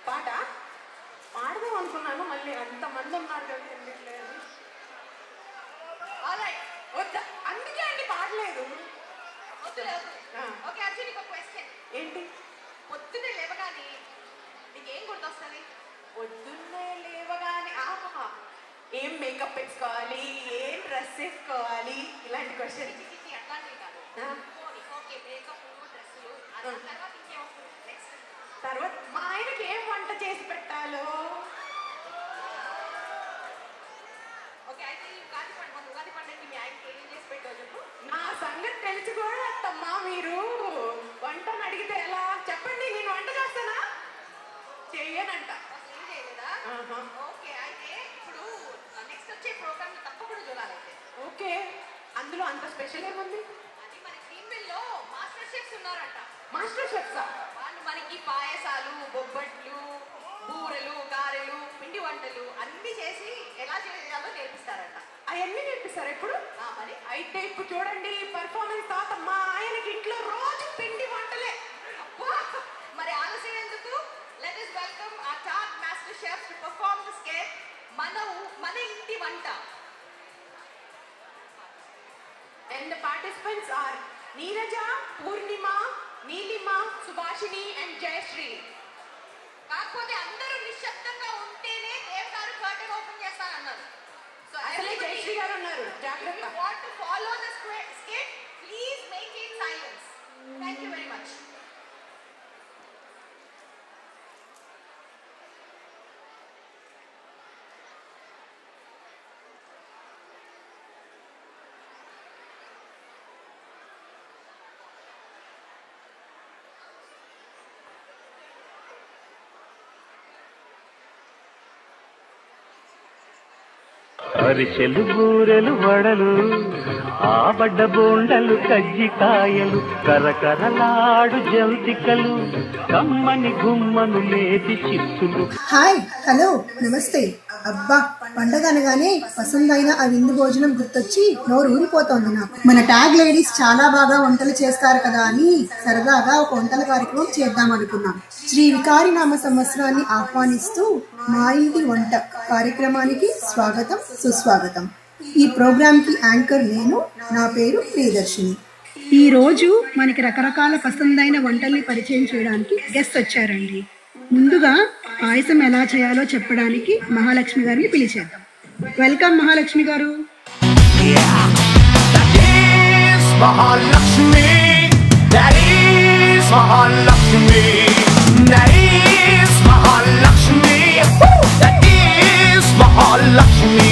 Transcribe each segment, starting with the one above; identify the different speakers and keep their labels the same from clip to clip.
Speaker 1: పాట పాడదాం అనుకున్నాను మళ్ళీ అంతమంది ఉన్నారు కదా ఎందుకులే అని.
Speaker 2: Alright.
Speaker 1: వద్దా అందుకే అండి పాడలేదు
Speaker 2: వద్దులే, వద్దులే.
Speaker 1: ఆ.
Speaker 2: Okay, అర్జున్, నీకు ఒక question.
Speaker 1: ఏంటి
Speaker 2: పొద్దున్నే లేవగానే నీకేం గుర్తొస్తుంది
Speaker 1: పొద్దున్నే లేవగానే ఆహా ఏం మేకప్ వేసుకోవాలి ఏం డ్రెస్ వేసుకోవాలి ఇలాంటి క్వశ్చన్
Speaker 2: చిచి, చిచి, అట్లాంటివి కాదు
Speaker 1: ఆ.
Speaker 2: పోనీ, ఓకే మేకప్ డ్రెస్సులు ఆ
Speaker 1: ఆ.
Speaker 2: తర్వాత ఇంకేం వస్తుంది నెక్స్ట్
Speaker 1: తర్వాత మా ఆయనకి ఏం వంట చేసి పెట్టాలో
Speaker 2: ఓకే అయితే ఈ ఉగాది పండుగ మన ఉగాది పండుగకి మీ ఆయనకి ఏం చేసి పెట్టావు చెప్పు
Speaker 1: నా సంగతి తెలిసి కూడా అత్తమ్మా మీరు వంటను అడిగితే ఎలా చెప్పండి నేను వంట చేస్తానా చెయ్యనంట
Speaker 2: అసలు ఏం చేయలేదా
Speaker 1: ఆహా.
Speaker 2: ఓకే అయితే ఇప్పుడు నెక్స్ట్ వచ్చే ప్రోగ్రామ్ తప్పకుండా చూడాలైతే
Speaker 1: ఓకే అందులో అంత స్పెషల్ ఏముంది
Speaker 2: అది మన క్రీమ్విల్లో మాస్టర్ షెఫ్స్ ఉన్నారంట
Speaker 1: మాస్టర్ షెఫ్సా
Speaker 2: వాళ్ళు మనకి పాయసాలు బొబ్బట్లు బూరెలు గారెలు పిండి వంటలు అన్ని చేసి ఎలా చేయాలో నేర్పిస్తారంట
Speaker 1: అవన్నీ నేర్పిస్తారు ఎప్పుడు
Speaker 2: ఆ, మరి
Speaker 1: అయితే ఇప్పుడు చూడండి పర్ఫార్మెన్స్ తాత మా ఆయనకి ఇంట్లో రోజు పిండి వంటలే
Speaker 2: అబ్బా! మరి ఆలస్యం ఎందుకు లెట్ us వెల్కమ్ ఆ top master chef to perform this cake మన ఊ- మన ఇంటి వంట
Speaker 1: and the participants are Neeraja Purnima Neelima Subhashini and Jayasree
Speaker 2: కాకపోతే అందరూ నిశ్శబ్దంగా ఉంటేనే దేవ్ గారు కర్టెన్ ఓపెన్ చేస్తానన్నారు సో
Speaker 1: అసలే జయశ్రీ గారు ఉన్నారు జాగ్రత్త
Speaker 2: want to follow the skit please maintain silence thank you very much
Speaker 3: అరిసెలు బూరెలు వడలు ఆబడ్డ బోండలు కజ్జికాయలు కరకరలాడు జంతికలు కమ్మని గుమ్మను లేతి చిచ్చులు
Speaker 4: హాయ్ హలో నమస్తే అబ్బా పండగ అనగానే పసందైన ఆ విందు భోజనం గుర్తొచ్చి నోరు ఊరిపోతోంది నాకు మన ట్యాగ్ లేడీస్ చాలా బాగా వంటలు చేస్తారు కదా అని సరదాగా ఒక వంటల కార్యక్రమం చేద్దాం అనుకున్నాం శ్రీ వికారి నామ సంవత్సరాన్ని ఆహ్వానిస్తూ మా ఇంటి వంట కార్యక్రమానికి స్వాగతం సుస్వాగతం ఈ ప్రోగ్రామ్ కి యాంకర్ నేను నా పేరు ప్రియదర్శిని ఈ రోజు మనకి రకరకాల పసందైన వంటల్ని పరిచయం చేయడానికి గెస్ట్ వచ్చారండి ముందుగా పాయసం ఎలా చేయాలో చెప్పడానికి మహాలక్ష్మి గారిని పిలిచేద్దాం వెల్కమ్ మహాలక్ష్మి గారు
Speaker 5: is Mahalakshmi. That is Mahalakshmi. That is Mahalakshmi. Woo! That is Mahalakshmi.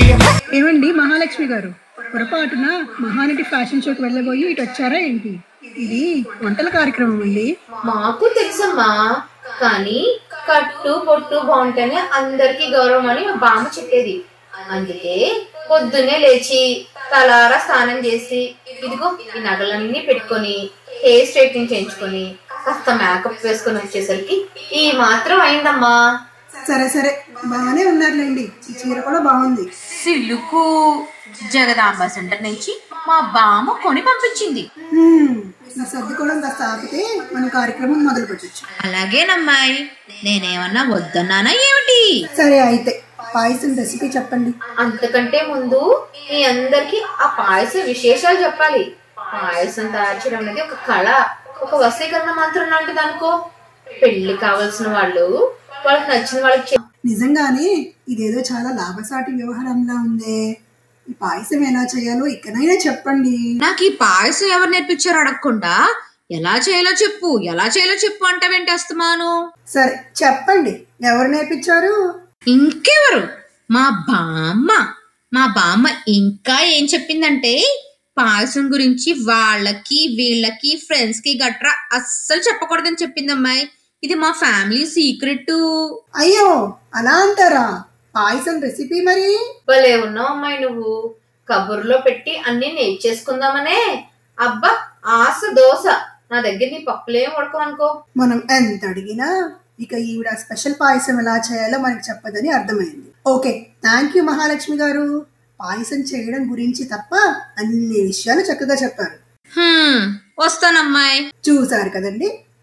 Speaker 4: ఏమండి మహాలక్ష్మి గారు పొరపాటున మహానటి ఫ్యాషన్ షోకి వెళ్ళబోయి ఇటు వచ్చారా ఏంటి ఇది వంటల కార్యక్రమం అండి
Speaker 6: మాకు తెలుసమ్మా కానీ కట్టు పొట్టు బాగుంటేనే అందరికి గౌరవం అని మా బామ్మ చెప్పేది అందుకే పొద్దున్నే లేచి తలారా స్నానం చేసి ఇదిగో ఈ నగలన్నీ పెట్టుకొని హెయిర్ స్ట్రైట్నింగ్ చేయించుకొని కాస్త మేకప్ వేసుకొని వచ్చేసరికి ఈ మాత్రం అయిందమ్మా
Speaker 4: సరే సరే బాగానే ఉన్నారులేండి ఈ చీర కూడా బాగుంది
Speaker 7: సిల్లుకు జగదాంబ సెంటర్ నుంచి మా బామ్మ కొని పంపించింది
Speaker 4: హ్మ్, ఈ సర్దుకోవడం కాస్త ఆపితే మన కార్యక్రమం మొదలు పెట్టచ్చు
Speaker 7: అలాగేనమ్మాయి నేనేమన్నా వద్దన్నానా ఏమిటి
Speaker 4: సరే అయితే పాయసం రెసిపీ చెప్పండి
Speaker 6: అంతకంటే ముందు మీ అందరికి ఆ పాయసం విశేషాలు చెప్పాలి పాయసం తయారు చేయడం అనేది ఒక కళ ఒక వశీకరణ మంత్రం లాంటిది అనుకో పెళ్లి కావాల్సిన వాళ్ళు వాళ్ళకి నచ్చిన వాళ్ళకి చెప్-
Speaker 4: నిజంగానే ఇదేదో చాలా లాభసాటి వ్యవహారంలా ఉందే ఈ పాయసం ఎలా చేయాలో ఇకనైనా చెప్పండి
Speaker 7: నాకు ఈ పాయసం ఎవరు నేర్పించారో అడగకుండా ఎలా చేయాలో చెప్పు ఎలా చేయాలో చెప్పు అంటావేంటి అస్తమాను
Speaker 4: సరే చెప్పండి ఎవరు నేర్పించారు
Speaker 7: ఇంకెవరు మా బామ్మ మా బామ్మ ఇంకా ఏం చెప్పిందంటే పాయసం గురించి వాళ్ళకి వీళ్ళకి ఫ్రెండ్స్ కి గట్రా అస్సలు చెప్పకూడదని చెప్పింది అమ్మాయి ఇది మా ఫ్యామిలీ సీక్రెట్
Speaker 4: అయ్యో అలా అంటారా పాయసం రెసిపీ మరి
Speaker 6: భలే ఉన్నావు అమ్మాయి నువ్వు కబుర్లో పెట్టి అన్ని నేర్చేసుకుందామనే అబ్బా ఆశ దోశ నా దగ్గర నీ పప్పులేం ఉడకమనుకో
Speaker 4: మనం ఎంత అడిగినా ఇక ఈవిడ స్పెషల్ పాయసం ఎలా చేయాలో మనకి చెప్పదని అర్థమైంది ఓకే థ్యాంక్ యూ మహాలక్ష్మి గారు పాయసం చేయడం గురించి తప్ప అన్ని విషయాలు చక్కగా చెప్పారు
Speaker 7: హ్మ్, వస్తానమ్మాయి
Speaker 4: చూసారు కదండి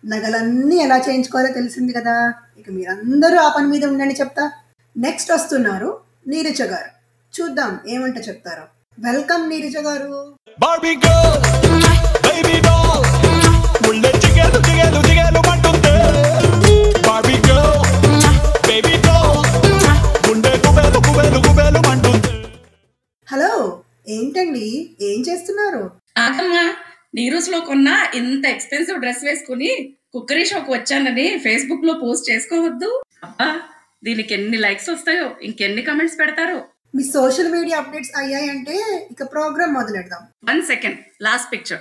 Speaker 4: నగలన్నీ ఎలా చేయించుకోవాలో తెలిసింది కదా ఇక మీరందరూ ఆ పని మీద ఉండండి చెప్తా నెక్స్ట్ వస్తున్నారు నీరజ గారు చూద్దాం ఏమంట చెప్తారో వెల్కమ్ నీరజ గారు
Speaker 5: Barbie girl, baby doll, ముళ్ళే జిగేలు జిగేలు జిగేలు మంటుంది Barbie girl, baby doll, గుండె కుబేలు కుబేలు కుబేలు మంటుంది
Speaker 4: హలో ఏంటండి ఏం చేస్తున్నారు
Speaker 8: ఆగమ్మా నీరూస్ లో కొన్న ఇంత ఎక్స్పెన్సివ్ డ్రెస్ వేసుకుని కుక్కరీ షోకి వచ్చానని ఫేస్బుక్ లో పోస్ట్ చేసుకోవద్దు అబ్బా దీనికి ఎన్ని లైక్స్ వస్తాయో ఇంకెన్ని కమెంట్స్ పెడతారో
Speaker 4: మీ సోషల్ మీడియా అప్డేట్స్ అయ్యాయంటే ఇక ప్రోగ్రామ్ మొదలెడదాం
Speaker 8: one second last picture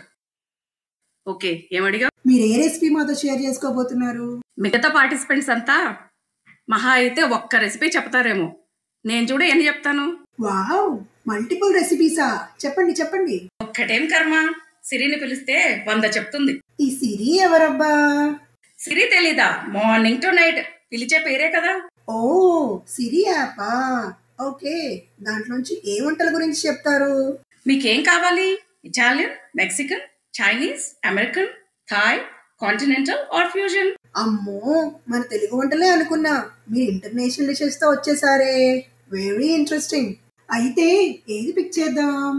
Speaker 8: okay ఏమడిగా
Speaker 4: మీరు ఏ రెసిపీ మాతో షేర్ చేసుకోబోతున్నారు
Speaker 8: మిగతా పార్టిసిపెంట్స్ అంతా మహా అయితే ఒక్క రెసిపీ చెప్తారేమో నేను చూడ ఎన్ని చెప్తాను
Speaker 4: వావ్ మల్టిపుల్ రెసిపీసా చెప్పండి చెప్పండి
Speaker 8: ఒక్కటేం కర్మ సిరిని పిలిస్తే వంద చెప్తుంది
Speaker 4: ఈ సిరి ఎవరబ్బా
Speaker 8: సిరి తెలీదా మార్నింగ్ టు నైట్ పిలిచే పేరే కదా
Speaker 4: ఓ సిరి యాపా ఓకే దాంట్లోంచి ఏ వంటల గురించి చెప్తారు
Speaker 8: మీకేం కావాలి Italian Mexican Chinese American Thai continental or fusion
Speaker 4: అమ్మో మన తెలుగు వంటలే అనుకున్నా మీరు ఇంటర్నేషనల్ డిషెస్ తో వచ్చేసారే వెరీ ఇంట్రెస్టింగ్ అయితే ఏది పిక్ చేద్దాం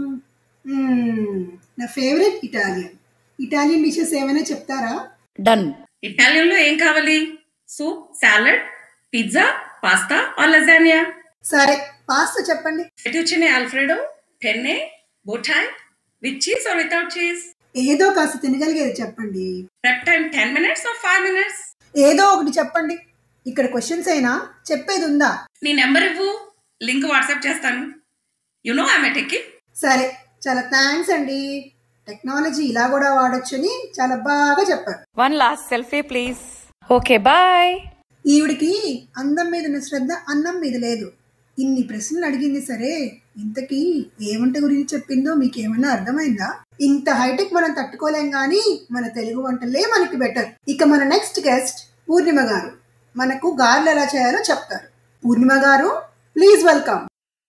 Speaker 4: మ్మ్, నా ఫేవరెట్ ఇటాలియన్ ఇటాలియన్ డిషెస్ ఏమైనా చెప్తారా
Speaker 8: డన్ ఇటాలియన్ లో ఏం కావాలి soup salad pizza pasta or lasagna
Speaker 4: సరే పాస్తా చెప్పండి
Speaker 8: fettuccine alfredo penne bowtie with cheese or without cheese
Speaker 4: ఏదో కాస్త తినగలిగేది చెప్పండి
Speaker 8: prep time ten minutes or five minutes
Speaker 4: ఏదో ఒకటి చెప్పండి ఇక్కడ క్వశ్చన్స్ అయినా చెప్పేది ఉందా
Speaker 8: నీ నెంబర్ ఇవ్వు లింక్ వాట్సాప్ చేస్తాను యు నో ఐమ్ టెక్కి
Speaker 4: సరే చాలా థ్యాంక్స్ అండి టెక్నాలజీ ఇలా కూడా వాడొచ్చని చాలా బాగా చెప్పారు
Speaker 1: one last selfie please okay bye
Speaker 4: ఈవిడికి అందం మీద ఉన్న శ్రద్ధ అన్నం మీద లేదు ఇన్ని ప్రశ్నలు అడిగింది సరే ఇంతకీ ఏ వంట గురించి చెప్పిందో మీకు ఏమన్నా అర్థమైందా ఇంత హైటెక్ మనం తట్టుకోలేం కానీ మన తెలుగు వంటలే మనకి బెటర్ ఇక మన నెక్స్ట్ గెస్ట్ పూర్ణిమ గారు మనకు గారెలు ఎలా చేయాలో చెప్తారు పూర్ణిమ గారు ప్లీజ్ వెల్కమ్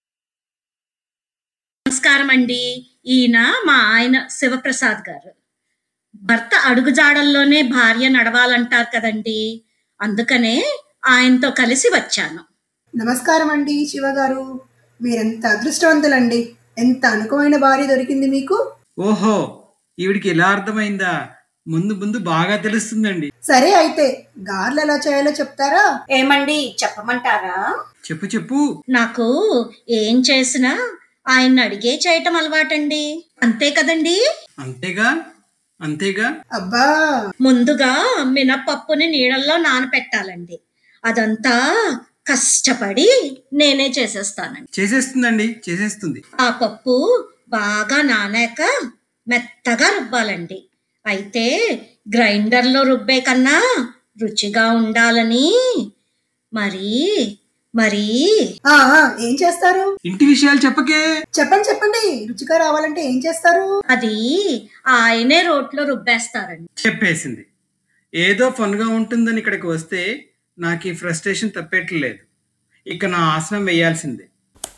Speaker 9: నమస్కారం అండి ఈయన మా ఆయన శివప్రసాద్ గారు భర్త అడుగుజాడల్లోనే భార్య నడవాలంటారు కదండి అందుకనే ఆయనతో కలిసి వచ్చాను
Speaker 4: నమస్కారం అండి శివ గారు మీరెంత అదృష్టవంతులండి ఎంత అనుకమైన భార్య దొరికింది మీకు
Speaker 10: ఓహో ఈవిడికి ఇలా అర్థమైందా ముందు ముందు బాగా తెలుస్తుందండి
Speaker 4: సరే అయితే గారెలు ఎలా చేయాలో చెప్తారా
Speaker 9: ఏమండి చెప్పమంటారా
Speaker 10: చెప్పు చెప్పు
Speaker 9: నాకు ఏం చేసినా ఆయన అడిగే చేయటం అలవాటండి అంతే కదండి
Speaker 10: అంతేగా అంతేగా
Speaker 4: అబ్బా
Speaker 9: ముందుగా మినపప్పుని నీళ్ళల్లో నానపెట్టాలండి అదంతా కష్టపడి నేనే చేసేస్తానండి
Speaker 10: చేసేస్తుందండి చేసేస్తుంది
Speaker 9: ఆ పప్పు బాగా నానాక మెత్తగా రుబ్బాలండి అయితే గ్రైండర్లో రుబ్బే కన్నా రుచిగా ఉండాలని మరి మరి
Speaker 4: ఆ ఆ, ఏం చేస్తారు
Speaker 10: ఇంటి విషయాలు చెప్పకే
Speaker 4: చెప్పండి చెప్పండి రుచిగా రావాలంటే ఏం చేస్తారు
Speaker 9: అది ఆయనే రోట్లో రుబ్బేస్తారండి
Speaker 10: చెప్పేసింది ఏదో ఫన్గా ఉంటుందని ఇక్కడికి వస్తే నాకు ఈ ఫ్రస్ట్రేషన్ తప్పేట్లేదు ఇక నా ఆసనం వేయాల్సిందే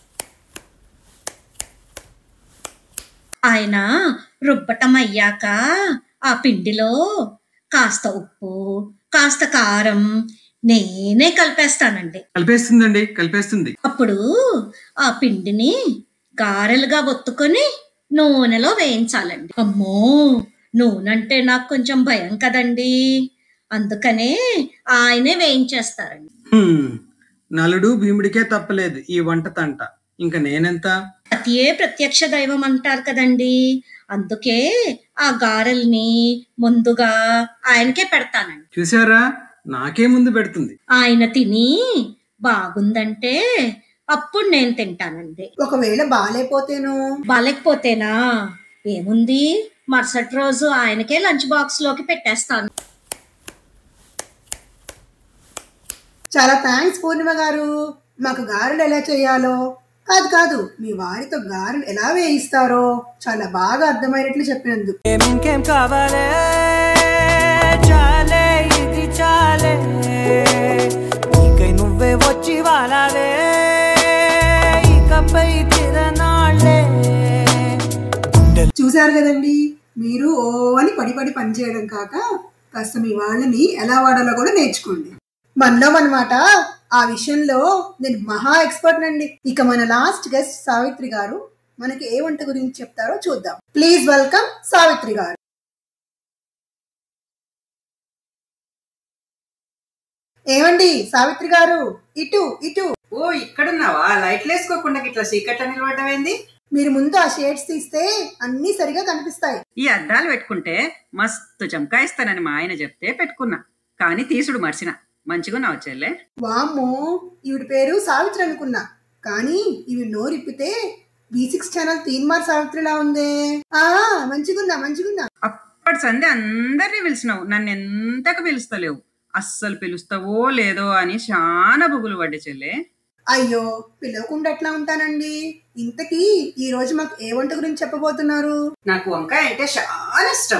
Speaker 9: ఆయన రుబ్బటం అయ్యాక ఆ పిండిలో కాస్త ఉప్పు కాస్త కారం నేనే కలిపేస్తానండి
Speaker 10: కలిపేస్తుందండి కలిపేస్తుంది
Speaker 9: అప్పుడు ఆ పిండిని గారెలుగా ఒత్తుకొని నూనెలో వేయించాలండి అమ్మో నూనె అంటే నాకు కొంచెం భయం కదండి అందుకనే ఆయనే వేయించేస్తారండి
Speaker 10: హ్మ్, నలుడు భీముడికే తప్పలేదు ఈ వంట తంట ఇంకా నేనెంత
Speaker 9: పతియే ప్రత్యక్ష దైవం అంటారు కదండి అందుకే ఆ గారెల్ని ముందుగా ఆయనకే పెడతానండి
Speaker 10: చూసారా నాకే ముందు పెడుతుంది
Speaker 9: ఆయన తిని బాగుందంటే అప్పుడు నేను తింటానండి
Speaker 4: ఒకవేళ బాగాలేపోతేను
Speaker 9: బాలేకపోతేనా ఏముంది మరుసటి రోజు ఆయనకే లంచ్ బాక్స్ లోకి పెట్టేస్తాను
Speaker 4: చాలా థ్యాంక్స్ పూర్ణిమ గారు మాకు గారెలు ఎలా చేయాలో కాదు కాదు మీ వారితో గారెలు ఎలా వేయిస్తారో చాలా బాగా అర్థమైనట్లు చెప్పినందుకు
Speaker 11: ఇంకేం కావాలే చాలే ఇది చాలే నీకై నువ్వే వచ్చి వాలావే ఇకపై తిరనాళ్ళే
Speaker 4: చూశారు కదండి మీరు ఓ అని పడి పడి పని చేయడం కాక కాస్త మీ వాళ్ళని ఎలా వాడాలో కూడా నేర్చుకోండి మనలో అనమాట ఆ విషయంలో నేను మహా ఎక్స్పర్ట్ అండి ఇక మన లాస్ట్ గెస్ట్ సావిత్రి గారు మనకి ఏ వంట గురించి చెప్తారో చూద్దాం ప్లీజ్ వెల్కమ్ సావిత్రి గారు ఏమండి సావిత్రి గారు ఇటు ఇటు
Speaker 12: ఓ ఇక్కడున్నావా లైట్లు వేసుకోకుండా ఇట్లా చీకట్ల నిలబడ్డవేంది
Speaker 4: మీరు ముందు ఆ షేడ్స్ తీస్తే అన్నీ సరిగా కనిపిస్తాయి
Speaker 12: ఈ అద్దాలు పెట్టుకుంటే మస్తు చమకాయిస్తానని మా ఆయన చెప్తే పెట్టుకున్నా కానీ తీసుడు మర్చిన మంచిగున్నావు చెల్లె
Speaker 4: వామ్మో ఈవిడ పేరు సావిత్రి అనుకున్నా కానీ ఇవి నోరిప్పితే బీ సిక్స్ ఛానల్ తీన్మార్ సావిత్రిలా ఉందే ఆ మంచిగున్నా మంచిగున్నా
Speaker 12: అప్పటి సందే అందరినీ పిలిచినావు నన్ను ఎంతకు పిలుస్తలేవు అస్సలు పిలుస్తావో లేదో అని చాలా బుగులు పడ్డే చెల్లె
Speaker 4: అయ్యో పిలవకుండా ఎట్లా ఉంటానండి ఇంతకీ ఈ రోజు మాకు ఏ వంట గురించి చెప్పబోతున్నారు
Speaker 12: నాకు వంకాయ అంటే చాలా ఇష్టం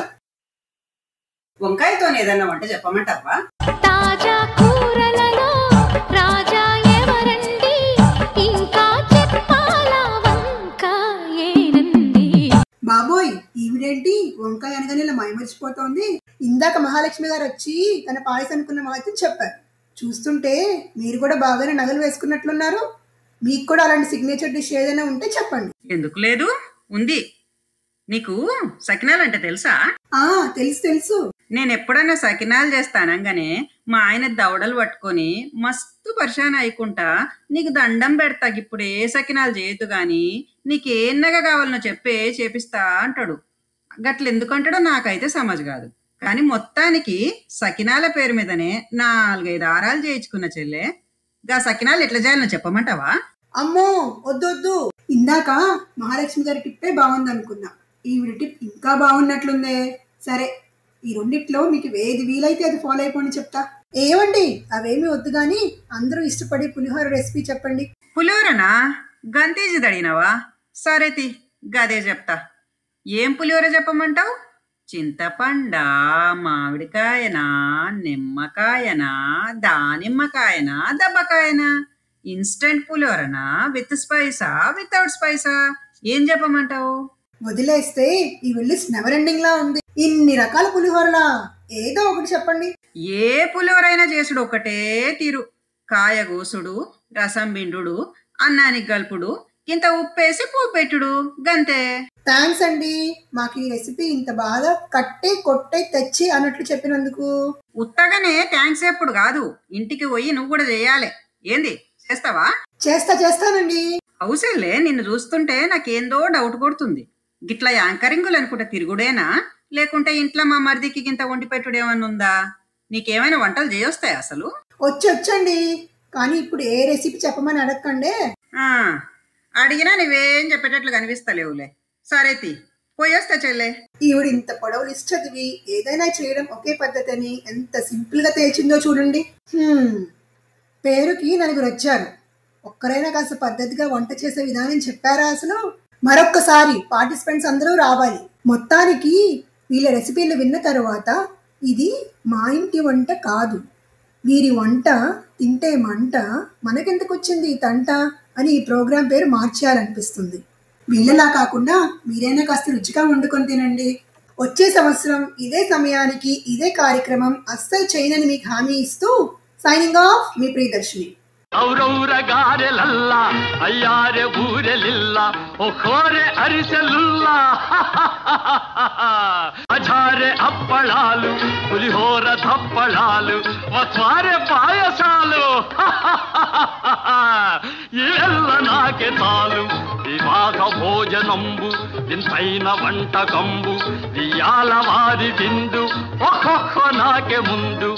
Speaker 12: వంకాయతో ఏదన్నా వంట చెప్పమంటావా
Speaker 13: తాజా కూరలలో రాజా ఎవరండి ఇంకా చెప్పాలా వంకాయేనండి
Speaker 4: బాబోయ్ ఈవిడేంటి వంకాయ అనగానే ఇలా మైమర్చిపోతోంది ఇందాక మహాలక్ష్మి గారు వచ్చి తన పాయసం అనుకున్న మహత్యం చెప్పారు చూస్తుంటే మీరు కూడా బాగానే నగలు వేసుకున్నట్లున్నారు మీకు కూడా అలాంటి సిగ్నేచర్ డిష్ ఏదైనా ఉంటే చెప్పండి
Speaker 12: ఎందుకు లేదు ఉంది నీకు సకినాలు అంటే తెలుసా
Speaker 4: ఆ తెలుసు తెలుసు
Speaker 12: నేను ఎప్పుడైనా సకినాలు చేస్తానంగానే మా ఆయన దవడలు పట్టుకొని మస్తు పరిశాన్ అయ్యకుంటా నీకు దండం పెడతా ఇప్పుడు ఏ సకినాలు చేయొద్దు గాని నీకు ఏన్నగా కావాలనో చెప్పే చేపిస్తా అంటాడు గట్ల ఎందుకంటాడో నాకైతే సమజ్ కాదు కానీ మొత్తానికి సకినాల పేరు మీదనే నాలుగైదు ఆరాలు చేయించుకున్న చెల్లె గా సకినాలు ఎట్లా చేయాలనో చెప్పమంటావా
Speaker 4: అమ్మో వద్దు వద్దు ఇందాక మహాలక్ష్మి గారి టిప్పే బాగుంది అనుకున్నా ఈవిడ టిప్ ఇంకా బాగున్నట్లుందే సరే ఈ రెండిట్లో మీకు ఏది వీలైతే అది ఫాలో అయిపోండి చెప్తా ఏమండి అవేమి వద్దు గాని అందరూ ఇష్టపడి పులిహోర రెసిపీ చెప్పండి
Speaker 12: పులిహోరనా గంతేజీ దడిగినావా సరే తి గదే చెప్తా ఏం పులిహోర చెప్పమంటావు చింతపండా మామిడికాయనా నిమ్మకాయనా దానిమ్మకాయనా దబ్బకాయనా ఇన్స్టెంట్ పులిహోరనా విత్ స్పైసా వితౌట్ స్పైసా ఏం చెప్పమంటావు
Speaker 4: వదిలేస్తే ఈ లిస్ట్ నెవర్ ఎండింగ్ లా ఉంది ఇన్ని రకాల పులిహోరలా ఏదో ఒకటి చెప్పండి
Speaker 12: ఏ పులిహోరైనా చేసుడు ఒకటే తీరు కాయ గోసుడు రసం బిండుడు అన్నానికి గల్పుడు ఇంత ఉప్పేసి పోపెట్టుడు గంతే
Speaker 4: థ్యాంక్స్ అండి మాకు ఈ రెసిపీ ఇంత బాగా కట్టి కొట్టి తెచ్చి అన్నట్లు చెప్పినందుకు
Speaker 12: ఉత్తగానే థ్యాంక్స్ ఎప్పుడు కాదు ఇంటికి పోయి నువ్వు కూడా చేయాలి ఏంది చేస్తావా
Speaker 4: చేస్తా చేస్తానండి
Speaker 12: అవుసలే నిన్ను చూస్తుంటే నాకేందో డౌట్ కొడుతుంది గిట్లా యాంకరింగులు అనుకుంటే తిరుగుడేనా లేకుంటే ఇంట్లో మా మరిదికి గింత వండి పెట్టుడు ఏమన్నా ఉందా నీకేమైనా వంటలు చేయొస్తాయి అసలు
Speaker 4: వచ్చి వచ్చండి కానీ ఇప్పుడు ఏ రెసిపీ చెప్పమని అడగకండే
Speaker 12: ఆ, అడిగినా నువ్వేం చెప్పేటట్లు కనిపిస్తలేవులే సరే తి పోయేస్తా చెల్లె
Speaker 4: ఈవిడ ఇంత పొడవు లిస్ట్ చదివి ఏదైనా చేయడం ఒకే పద్ధతి అని ఎంత సింపుల్ గా తేల్చిందో చూడండి హ్మ్. పేరుకి నలుగురు వచ్చారు ఒక్కరైనా కాస్త పద్ధతిగా వంట చేసే విధానం చెప్పారా అసలు మరొక్కసారి పార్టిసిపెంట్స్ అందరూ రావాలి మొత్తానికి వీళ్ళ రెసిపీలు విన్న తర్వాత ఇది మా ఇంటి వంట కాదు వీరి వంట తింటే మంట మనకెందుకు వచ్చింది ఈ తంట అని ఈ ప్రోగ్రాం పేరు మార్చేయాలనిపిస్తుంది వీళ్ళలా కాకుండా మీరైనా కాస్త రుచిగా వండుకొని తినండి వచ్చే సంవత్సరం ఇదే సమయానికి ఇదే కార్యక్రమం అస్సలు చేయనని మీకు హామీ ఇస్తూ సైనింగ్ ఆఫ్ మీ ప్రియదర్శిని
Speaker 3: ಔರೌರ ಗಾರೆಲಲ್ಲ ಅಯ್ಯಾರೆ ಊರೆಲಿಲ್ಲ ಒಖೋರೆ ಅರಿಸಲುಲ್ಲ అజారే అప్పళాలు పులిహోర దప్పళాలు వత్వారే పాయసాలు ఇవెల్ల నాకే చాలు వివాహ భోజనంబు వింతైన వంటకంబు ఇయాల వారి విందు ఒక్కొక్క నాకే ముందు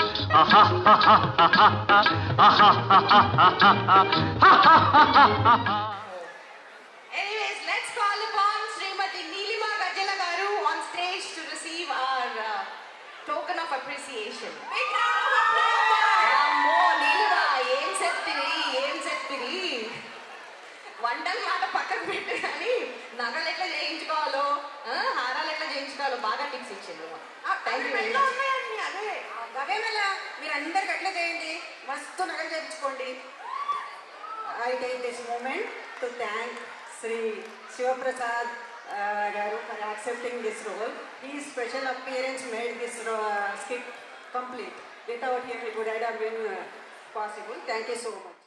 Speaker 2: Anyways, let's call upon Srimati Neelima Gajala Garu on stage to receive our uh, token of appreciation. అమ్మో, నీలిమా, ఏం చెప్తివి ఏం చెప్తివి వంటలు మాట పక్కకు పెట్టు కానీ నగలు ఎట్లా చేయించుకోవాలో ఆ, హారాలు ఎట్లా చేయించుకోవాలో బాగా టిప్స్ ఇచ్చింది థ్యాంక్ యూ వెరీ మచ్
Speaker 1: అదే అవే మళ్ళా మీరు అందరికి అట్లా చేయండి మస్తు నగలు చేయించుకోండి I take this moment to thank Sri Shivaprasad uh, Garu for accepting this role. His special appearance made this uh, skit complete. Without him, it would have been uh, possible. Thank you so much.